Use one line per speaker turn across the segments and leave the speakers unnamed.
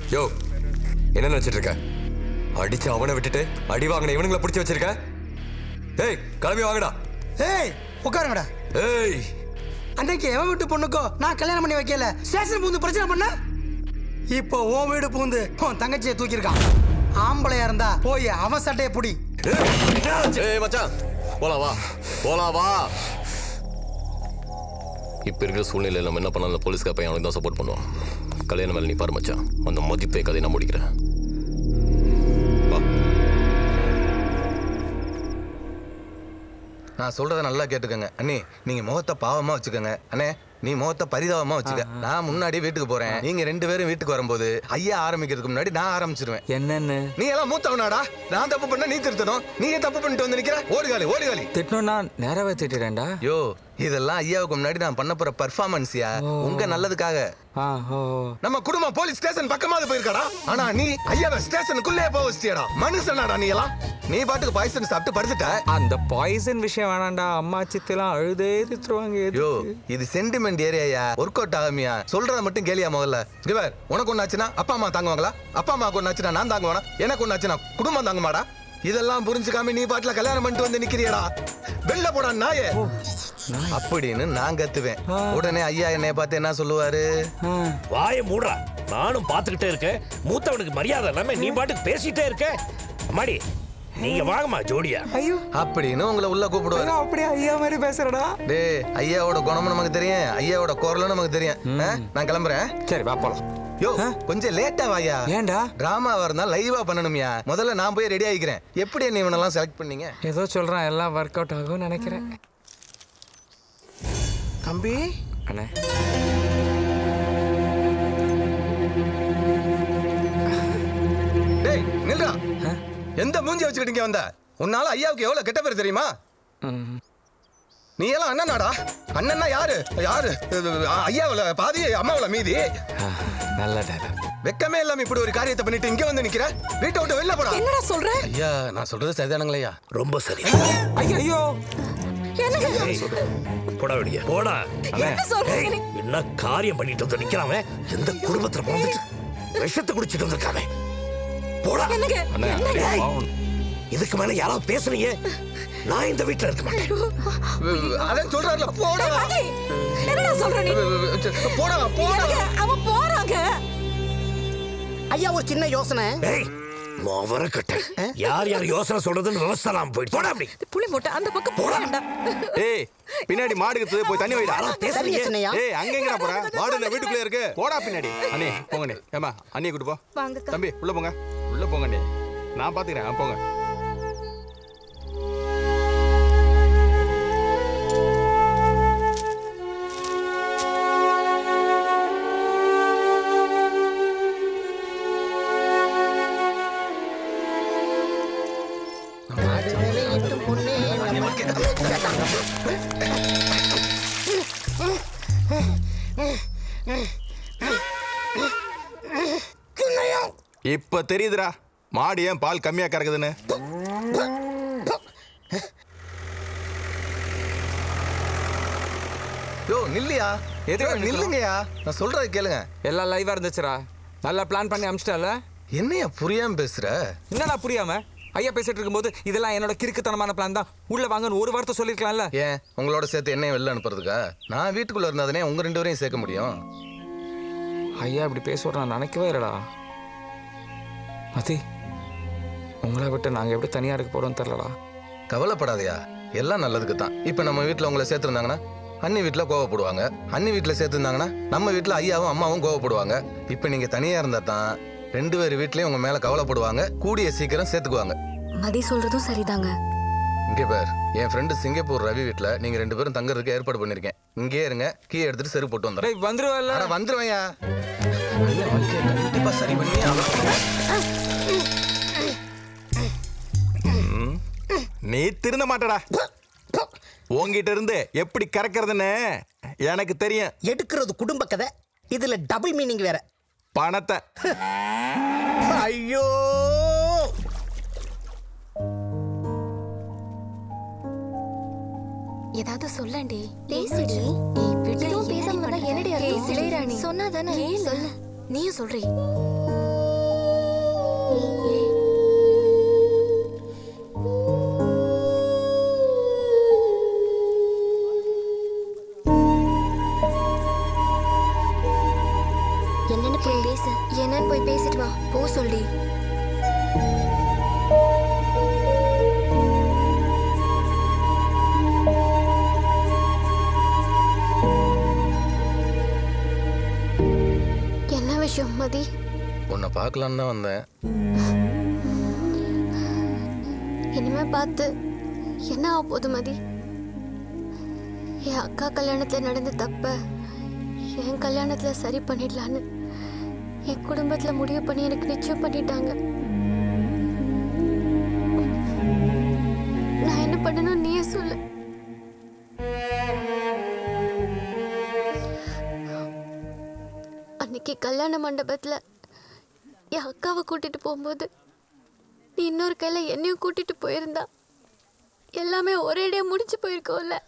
யோ என்ன நினைச்சிட்டு இருக்க அடிச்சு அவனை விட்டுட்டு அடி வாங்கின இவனுங்களை பிடிச்சி வச்சிருக்க ஏய் கிளம்பி வாங்கடா
ஏய் உட்காருங்கடா
ஏய்
அன்னைக்கு எவன் வீட்டு பொண்ணுக்கோ நான் கல்யாணம் பண்ணி வைக்கல ஸ்டேஷன் பூந்து பிரச்சனை பண்ண இப்போ உன் வீடு பூந்து உன் தங்கச்சியை தூக்கியிருக்கான் ஆம்பளையா இருந்தா போய் அவன் சட்டையை புடி
ஏய் மச்சான் போலாம் வா போலாம் வா இப்போ இருக்கிற சூழ்நிலையில் நம்ம என்ன பண்ணலாம் போலீஸ்க்கு பையன் அவனுக்கு தான் சப்போர்ட் பண்ணுவான் கல்யாணம் வேலை நீ பாரு மச்சான் அந்த மதிப்பை கதையை நான் முடிக்கிறேன் வா
நான் சொல்றத நல்லா கேட்டுக்கோங்க அண்ணி நீங்க முகத்தை பாவமா வச்சுக்கோங்க அண்ணே நீ முகத்தை பரிதாபமா வச்சுக்க நான் முன்னாடி வீட்டுக்கு போறேன் நீங்க ரெண்டு பேரும் வீட்டுக்கு வரும்போது ஐயா ஆரம்பிக்கிறதுக்கு முன்னாடி நான் ஆரம்பிச்சிருவேன்
என்னன்னு
நீ எல்லாம் மூத்தவனாடா நான் தப்பு பண்ண நீ திருத்தணும் நீ ஏன் தப்பு பண்ணிட்டு வந்து நிக்கிற ஓடுகாலி ஓடுகாலி
திட்டணும்னா நேராவே திட்டுறேன்டா
யோ இதெல்லாம் ஐயாவுக்கு முன்னாடி நான் பண்ண போற பர்ஃபார்மன்ஸ்யா உங்க நல்லதுக்காக
ஆ ஓ
நம்ம குடும்பம் போலீஸ் ஸ்டேஷன் பக்கமாவது போயிருக்காடா ஆனா நீ ஐயாவை ஸ்டேஷனுக்குள்ளே போக வச்சிட்டியாடா மனுஷனாடா நீ எல்லாம் நீ பாட்டுக்கு பாய்சன் சாப்பிட்டு படுத்துட்ட
அந்த பாய்சன் விஷயம் வேணாம்டா அம்மா சித்திலாம் அழுதே திட்டுருவாங்க
யோ
எதுக்கு?
இது சென்டிமெண்ட் ஏரியாயா ஒர்க் அவுட் ஆகாமியா சொல்றத மட்டும் கேளியா முதல்ல இங்க பார் உனக்கு ஒண்ணாச்சுன்னா அப்பா அம்மா தாங்குவாங்களா அப்பா அம்மாவுக்கு ஒண்ணாச்சுன்னா நான் தாங்குவானா எனக்கு ஒண்ணாச்சுன்னா குடும்பம் தாங்குமாடா இதெல்லாம் புரிஞ்சுக்காம நீ பாட்டுல கல்யாணம் பண்ணிட்டு வந்து நிக்கிறியடா வெளில போடா நாயே அப்படின்னு நான் கத்துவேன் உடனே ஐயா என்னைய பார்த்து என்ன சொல்லுவாரு
ஆ,
வாயை மூடுறா நானும் பார்த்துக்கிட்டே இருக்கேன் மூத்தவனுக்கு மரியாதை இல்லாம நீ பாட்டுக்கு பேசிட்டே இருக்க அம்மாடி நீங்க வாங்கம்மா ஜோடியா
ஐயோ
அப்படின்னு உங்களை உள்ள கூப்பிடுவாரு
நான் அப்படியே ஐயா மாதிரி பேசுறடா
டேய் ஐயாவோட குணமும் நமக்கு தெரியும் ஐயாவோட குரலும் நமக்கு தெரியும் ஆ? நான் கிளம்புறேன்
சரி வா போலாம்
யோ கொஞ்சம் லேட்டா வாயா
ஏன்டா
டிராமாவா இருந்தா லைவா பண்ணணும்யா முதல்ல நான் போய் ரெடி ஆகிக்கிறேன் எப்படி என்ன இவனெல்லாம் செலக்ட் பண்ணீங்க
ஏதோ சொல்றான் எல்லாம் ஒர்க் அவுட் ஆகும்னு நினைக்கிறேன்
தம்பி
அண்ணே
டேய் நில்றா எந்த மூஞ்சி வச்சுக்கிட்டு இங்க வந்த உன்னால ஐயாவுக்கு எவ்வளவு கெட்ட பேர் தெரியுமா
ம்.
நீ எல்லாம் அண்ணனாடா அண்ணன்னா யாரு யாரு ஐயாவுல பாதி அம்மாவுல மீதி
ஆ, நல்ல dialogue.
வெக்கமே இல்லாம இப்படி ஒரு காரியத்தை பண்ணிட்டு இங்க வந்து நிக்கிற வீட்டை விட்டு வெளில போடா
என்னடா சொல்ற
ஐயா நான் சொல்றது சரிதானுங்களா
ரொம்ப சரி
ஐயோ
என்னங்க
ஏய், போடா வெளிய போடா
என்ன சொல்றீங்க
ஏய்,
நீ?
என்ன காரியம் பண்ணிட்டு வந்து நிக்கிறான் அவன்? எந்த குடும்பத்துல பிறந்துட்டு விஷத்தை குடிச்சிட்டு வந்திருக்காங்க போடா
என்னங்க என்னங்க
ஏய், இதுக்கு மேல யாராவது பேசுறீங்க நான் இந்த வீட்டுல இருக்க மாட்டேன்
அதான் சொல்றாருல போடா
மகி, என்னடா சொல்ற நீ
போடா போடா
என்னங்க, அவன் போறாங்க
ஐயா ஒரு சின்ன யோசனை
ஏய் மவர கட்ட யார் யார் யோசனை சொல்றதுன்னு விவசாயம் போயிட்டு போடா அப்படி
புளி மூட்டை அந்த பக்கம் போறான்டா
ஏய் பின்னாடி மாடு இருக்குது போய் தண்ணி வைடா
யாராவது பேசுறீங்க
சின்னையா
ஏய் அங்க எங்கடா போற மாடு இந்த வீட்டுக்குள்ளே இருக்கு போடா பின்னாடி அண்ணே போங்க அண்ணே ஏமா அண்ணியை கூட்டு போ
வாங்கக்கா.
தம்பி உள்ள போங்க உள்ள போங்க அண்ணே நான் பாத்துக்கிறேன் ஆ, போங்க இப்ப தெரியுதுடா மாடு ஏன் பால் கம்மியா கறக்குதுன்னு
யோ நில்லையா
எதுக்கு
யோ, நில்லுங்கயா நான் சொல்றதை கேளுங்க
எல்லாம் லைவா இருந்துச்சுடா நல்லா பிளான் பண்ணி அமிச்சிட்டல
என்னையா புரியாம பேசுற
என்னடா புரியாம ஐயா பேசிட்டு இருக்கும்போது இதெல்லாம் என்னோட கிறுக்குத்தனமான பிளான் தான் உள்ள வாங்கன்னு ஒரு வார்த்தை சொல்லிருக்கலாம்ல
ஏன் உங்களோட சேர்த்து என்னையும் வெளில அனுப்புறதுக்கா நான் வீட்டுக்குள்ள இருந்தாதானே உங்க ரெண்டு பேரையும் சேர்க்க முடியும்
ஐயா இப்படி பேசுவார் நான் நினைக்கவே இல்லடா மதி உங்களை விட்டு நாங்க எப்படி தனியா இருக்க போறோம்னு தெரியலடா
கவலைப்படாதயா எல்லாம் நல்லதுக்கு தான் இப்போ நம்ம வீட்டில் உங்களை சேர்த்துருந்தாங்கன்னா அண்ணி வீட்டில் கோவப்படுவாங்க அண்ணி வீட்டில் சேர்த்துருந்தாங்கன்னா நம்ம வீட்டில் ஐயாவும் அம்மாவும் கோவப்படுவாங்க இப்போ நீங்கள் தனியாக இருந்தால் தான் ரெண்டு பேர் வீட்லேயும் உங்கள் மேலே கவலைப்படுவாங்க கூடிய சீக்கிரம் சேர்த்துக்குவாங்க
மதி சொல்றதும் சரிதாங்க
இங்கே பார் என் ஃப்ரெண்டு சிங்கப்பூர் ரவி வீட்டில் நீங்கள் ரெண்டு பேரும் தங்கறதுக்கு ஏற்பாடு பண்ணியிருக்கேன் இங்கேயே இருங்க கீ எடுத்துட்டு செருப்பு போட்டு வந்துடுறேன்
டேய் வந்துருவல்ல
அட வந்துருவையா நல்ல வாழ்க்கையை கண்டிப்பா சரி பண்ணி
நீ திருந்த மாட்டடா உன்கிட்ட இருந்து எப்படி கறக்கிறதுன்னு எனக்கு தெரியும்
எடுக்கிறது குடும்ப கதை இதுல டபுள் மீனிங் வேற
பணத்தை
ஐயோ
ஏதாவது சொல்லண்டி பேசிடு நீ எதுவும் பேசாம வந்தா என்னடி அர்த்தம் சொன்னாதானே சொல்லு நீயும் சொல்றீ என்னன்னு போய் பேசு என்னன்னு போய் பேசிட்டு வா போ சொல்லி என்ன விஷயம் மதி
உன்னை பார்க்கலான்னு தான் வந்தேன்
இனிமே பார்த்து என்ன ஆக போகுது மதி என் அக்கா கல்யாணத்துல நடந்த தப்ப என் கல்யாணத்துல சரி பண்ணிடலான்னு என் குடும்பத்துல முடிவு பண்ணி எனக்கு நிச்சயம் பண்ணிட்டாங்க நான் என்ன பண்ணணும் நீயே சொல்லு அன்னைக்கு கல்யாண மண்டபத்துல என் அக்காவை கூட்டிட்டு போகும்போது நீ இன்னொரு கையில என்னையும் கூட்டிட்டு போயிருந்தா எல்லாமே ஒரேடியா முடிச்சு போயிருக்கோம்ல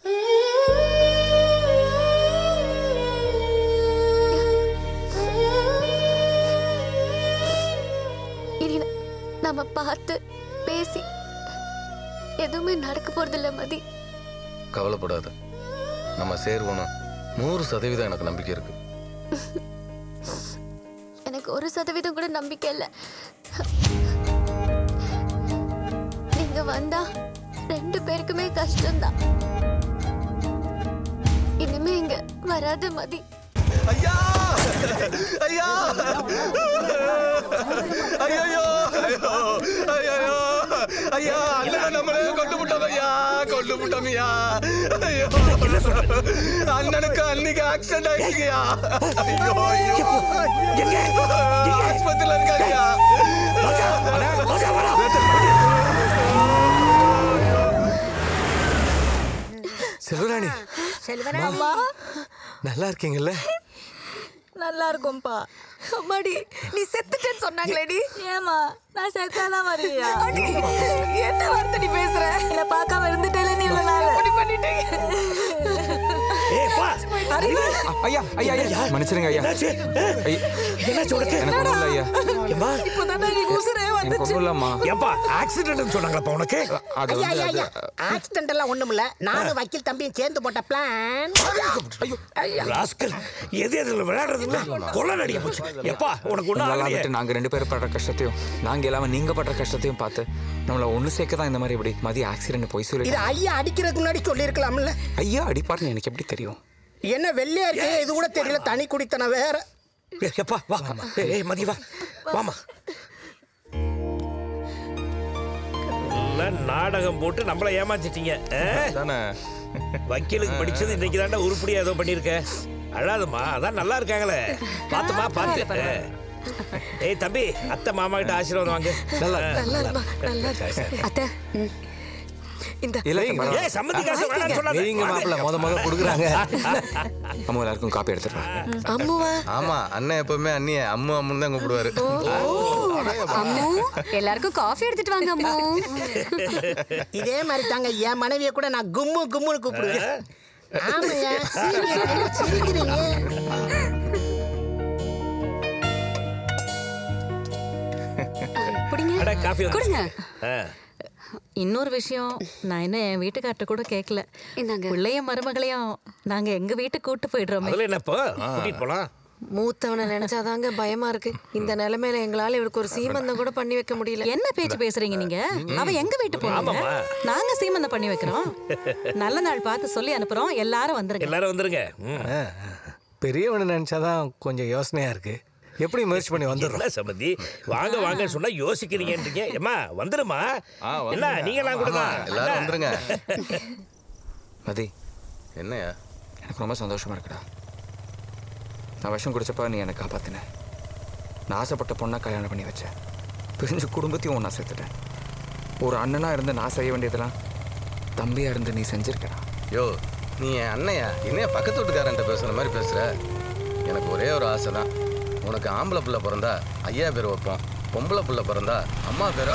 இனி ந- நம்ம பார்த்து பேசி எதுவுமே நடக்க போறதில்ல மதி
கவலைப்படாத நம்ம சேருவோன்னு நூறு சதவீதம் எனக்கு நம்பிக்கை இருக்கு
எனக்கு ஒரு சதவீதம் கூட நம்பிக்கை இல்லை நீங்க வந்தா ரெண்டு பேருக்குமே கஷ்டம்தான் இனிமே இங்க வராத மதி
ஐயா ஐயா ஐயோ ஐயோ ஐயா அண்ணன் நம்மளே கொண்டு விட்டோம் ஐயா கொண்டு விட்டோம் ஐயா ஐயோ அண்ணனுக்கு அன்னைக்கு ஆக்சிடென்ட் ஆயிடுச்சுயா ஐயோ ஐயோ ஆஸ்பத்திரியில இருக்காங்க
செல்வராணி
செல்வராமா
நல்லா இருக்கீங்கல்ல
நல்லா இருக்கும்பா அம்மாடி நீ செத்துட்டேன்னு சொன்னாங்களேடி ஏமா நான் செத்தாதான் வருவியா என்ன வார்த்தை நீ பேசுற என்ன பார்க்காம இருந்துட்டேல நீ இவ்வளவு நாள் அப்படி பண்ணிட்டீங்க
ஏய் பா
அறிவு
ஐயா ஐயா ஐயா மன்னிச்சிருங்க ஐயா
என்னாச்சு
ஐயா,
என்னாச்சு உனக்கு
எனக்கு ஒன்றும் இல்லை ஐயா
ஏம்மா
இப்போதான் எங்களுக்கு உசுரே
எனக்கு
வந்துச்சு
ஒன்றும் இல்லைம்மா
ஏப்பா ஆக்சிடென்ட் சொன்னாங்களப்பா உனக்கு
அது
ஐயா
வந்து
ஐயா
அது-
ஐயா ஆக்சிடென்ட் எல்லாம் ஒண்ணும் இல்ல நானும் வக்கீல் தம்பியும் சேர்ந்து போட்ட பிளான்
ராஸ்கல் எது எதுல விளையாடுறதுல கொலை நடிக்க போச்சு எப்பா உனக்கு ஒன்றும்
நம்மளெல்லாம்
ஆகலையே
விட்டு நாங்க ரெண்டு பேரும் படுற கஷ்டத்தையும் நாங்க இல்லாம நீங்க படுற கஷ்டத்தையும் பார்த்து நம்மள ஒண்ணு சேர்க்க தான் இந்த மாதிரி இப்படி மதிய ஆக்சிடென்ட் போய் சொல்லி
இது ஐயா அடிக்கிறதுக்கு முன்னாடி சொல்லியிருக்கலாம்ல
ஐயா அடிப்பார்னு எனக்கு எப்படி தெரியும்
என்ன வெள்ளையா இருக்கு இது கூட தெரியல தனி குடித்தனம் வேற
ஏய், எப்பா வா ஏய், ஏய் மதி வா வாமா எல்லாம் நாடகம் போட்டு நம்மள ஏமாத்திட்டீங்க ஆ?
தானே
வக்கீலுக்கு படிச்சது இன்னைக்கு தாண்டா உருப்படியா ஏதோ பண்ணிருக்க அழாதம்மா அதான் நல்லா இருக்காங்களே பாத்துமா பாத்து ஏய் தம்பி அத்தை மாமா கிட்ட ஆசீர்வாதம் வாங்க
நல்லா
நல்லா இருமா நல்லா அத்தை இந்த
இல்ல
ஏய் சம்மதி காசு வேணாம்னு சொல்லாத
நீங்க மாப்பிள்ள முத முத கொடுக்குறாங்க
அம்மா எல்லாருக்கும் காப்பி எடுத்துடுறேன்
அம்முவா
ஆமா அண்ணன் எப்பவுமே அண்ணிய அம்மு அம்முன்னு தான் கூப்பிடுவாரு
அம்மு எல்லாருக்கும் காஃபி எடுத்துட்டு வாங்க அம்மு
இதே மாதிரி தாங்க என் மனைவியை கூட நான் கும்மு கும்முன்னு கூப்பிடுவேன் ஆமாய்யா சிரிக்கிறீங்க, சிரிக்கிறீங்க
பிடிங்க
அட காஃபி
கொடுங்க
ஆ.
இன்னொரு விஷயம் நான் என்ன என் வீட்டுக்கார்ட்ட கூட கேட்கல
இந்தாங்க
பிள்ளைய மருமகளையும் நாங்க எங்க வீட்டுக்கு கூட்டு போயிடுறோமே
அதுல என்னப்போ கூட்டிட்டு போலாம்
மூத்தவனை நினைச்சாதாங்க பயமா இருக்கு இந்த நிலைமையில எங்களால இவருக்கு ஒரு சீமந்தம் கூட பண்ணி வைக்க முடியல
என்ன பேச்சு பேசுறீங்க நீங்க அவ எங்க வீட்டு போனாங்க
ஆமாம்மா.
நாங்க சீமந்தம் பண்ணி வைக்கிறோம் நல்ல நாள் பார்த்து சொல்லி அனுப்புறோம் எல்லாரும் வந்துருங்க
எல்லாரும் வந்துருங்க ம்.
பெரியவனை நினைச்சாதான் கொஞ்சம் யோசனையா இருக்கு எப்படி முயற்சி பண்ணி வந்துடுறோம்
என்ன சம்மதி வாங்க வாங்கன்னு சொன்னா யோசிக்கிறீங்கன்றீங்க ஏம்மா வந்துருமா
ஆ, வந்துருங்க.
என்ன நீங்களாம் கூட
ஆமா,
தான்
எல்லாரும் வந்துருங்க
மதி
என்னையா
எனக்கு ரொம்ப சந்தோஷமா இருக்குடா நான் விஷம் குடிச்சப்ப நீ என்னை காப்பாத்தின நான் ஆசைப்பட்ட பொண்ணை கல்யாணம் பண்ணி வச்சேன் பிரிஞ்சு குடும்பத்தையும் ஒன்றா சேர்த்துட்டேன் ஒரு அண்ணனா இருந்து நான் செய்ய வேண்டியதெல்லாம் தம்பியா இருந்து நீ செஞ்சிருக்கடா
யோ நீ என் அண்ணையா என்னைய பக்கத்து வீட்டுக்காரன்ட்ட பேசுற மாதிரி பேசுற எனக்கு ஒரே ஒரு ஆசை தான் உனக்கு ஆம்பளை பிள்ளை பிறந்தா ஐயா பேர் வைப்போம் பொம்பளை பிள்ளை பிறந்தா அம்மா பேர்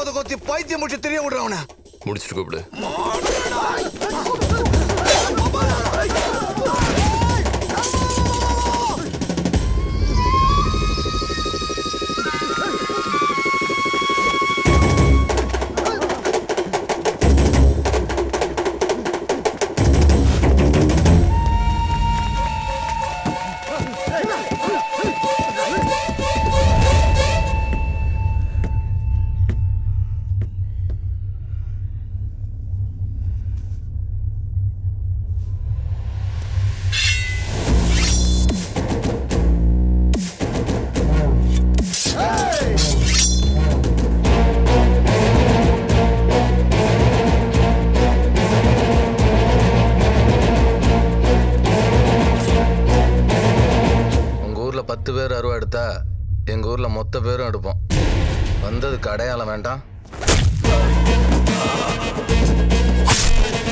போத கொத்தி பைத்தியம் முடிச்சு தெரிய விடுறவன
முடிச்சுட்டு கூப்பிடு
உங்க ஊர்ல பத்து பேர் அருவா எடுத்தா எங்க ஊர்ல மொத்த பேரும் எடுப்போம் வந்ததுக்கு அடையாளம் வேண்டாம்